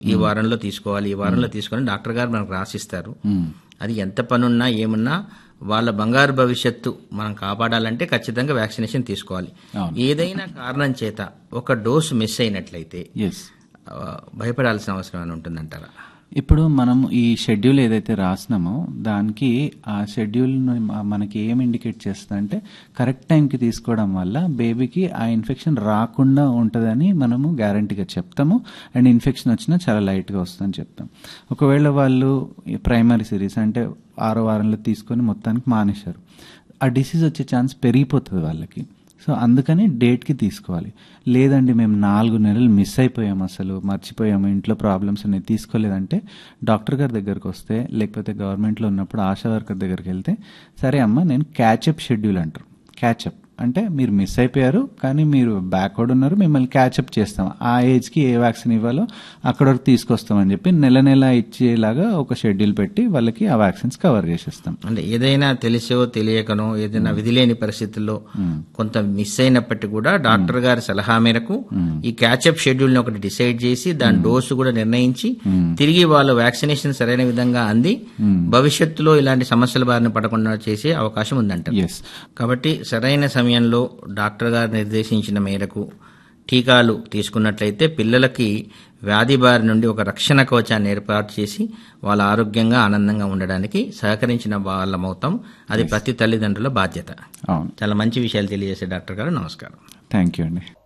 ఈ వారంలో తీసుకోవాలి ఈ వారంలో తీసుకొని డాక్టర్ గారు మనకు రాసిస్తారు అది ఎంత పనున్నా ఏమున్నా వాళ్ళ బంగారు భవిష్యత్తు మనం కాపాడాలంటే ఖచ్చితంగా వ్యాక్సినేషన్ తీసుకోవాలి అవును. ఏదైనా కారణం చేత ఒక డోసు మిస్ అయినట్లయితే ఎస్ ఆ, భయపడాల్సిన అవసరం ఏమైనా ఉంటుందంటారా ఇప్పుడు మనం ఈ షెడ్యూల్ ఏదైతే రాసినామో దానికి ఆ షెడ్యూల్ మనకి ఏం ఇండికేట్ చేస్తుందంటే కరెక్ట్ టైంకి తీసుకోవడం వల్ల బేబీకి ఆ ఇన్ఫెక్షన్ రాకుండా ఉంటుందని మనము గ్యారంటీగా చెప్తాము అండ్ ఇన్ఫెక్షన్ వచ్చినా చాలా లైట్గా వస్తుందని చెప్తాం ఒకవేళ వాళ్ళు ప్రైమరీ సిరీస్ అంటే ఆరో వారంలో తీసుకొని మొత్తానికి మానేశారు ఆ డిసీజ్ వచ్చే ఛాన్స్ పెరిగిపోతుంది వాళ్ళకి సో అందుకని డేట్కి తీసుకోవాలి లేదండి మేము నాలుగు నెలలు మిస్ అయిపోయాము అసలు మర్చిపోయాము ఇంట్లో ప్రాబ్లమ్స్ అనేది తీసుకోలేదంటే డాక్టర్ గారి దగ్గరకు వస్తే లేకపోతే గవర్నమెంట్లో ఉన్నప్పుడు ఆశా వర్కర్ దగ్గరికి వెళ్తే సరే అమ్మ నేను క్యాచప్ షెడ్యూల్ అంటారు క్యాచప్ అంటే మీరు మిస్ అయిపోయారు కానీ మీరు బ్యాక్వర్డ్ ఉన్నారు మిమ్మల్ని క్యాచప్ చేస్తాం ఆ ఏజ్కి ఏ వ్యాక్సిన్ ఇవ్వాలో అక్కడ వరకు తీసుకొస్తామని చెప్పి నెల నెల ఇచ్చేలాగా ఒక షెడ్యూల్ పెట్టి వాళ్ళకి ఆ వ్యాక్సిన్స్ కవర్ చేసేస్తాం అంటే ఏదైనా తెలిసో తెలియకనో ఏదైనా విధి లేని పరిస్థితుల్లో కొంత మిస్ అయినప్పటికీ కూడా డాక్టర్ గారి సలహా మేరకు ఈ క్యాచప్ షెడ్యూల్ ని ఒకటి డిసైడ్ చేసి దాని డోసు కూడా నిర్ణయించి తిరిగి వాళ్ళు వ్యాక్సినేషన్ సరైన విధంగా అంది భవిష్యత్తులో ఇలాంటి సమస్యల బారిన పడకుండా చేసే అవకాశం ఉందంట ఎస్ కాబట్టి సరైన సమయంలో డాక్టర్ గారు నిర్దేశించిన మేరకు టీకాలు తీసుకున్నట్లయితే పిల్లలకి వ్యాధి బారి నుండి ఒక రక్షణ కవచాన్ని ఏర్పాటు చేసి వాళ్ళ ఆరోగ్యంగా ఆనందంగా ఉండడానికి సహకరించిన వాళ్ళమవుతాం అది ప్రతి తల్లిదండ్రుల బాధ్యత అవును చాలా మంచి విషయాలు తెలియజేసే డాక్టర్ గారు నమస్కారం థ్యాంక్ యూ అండి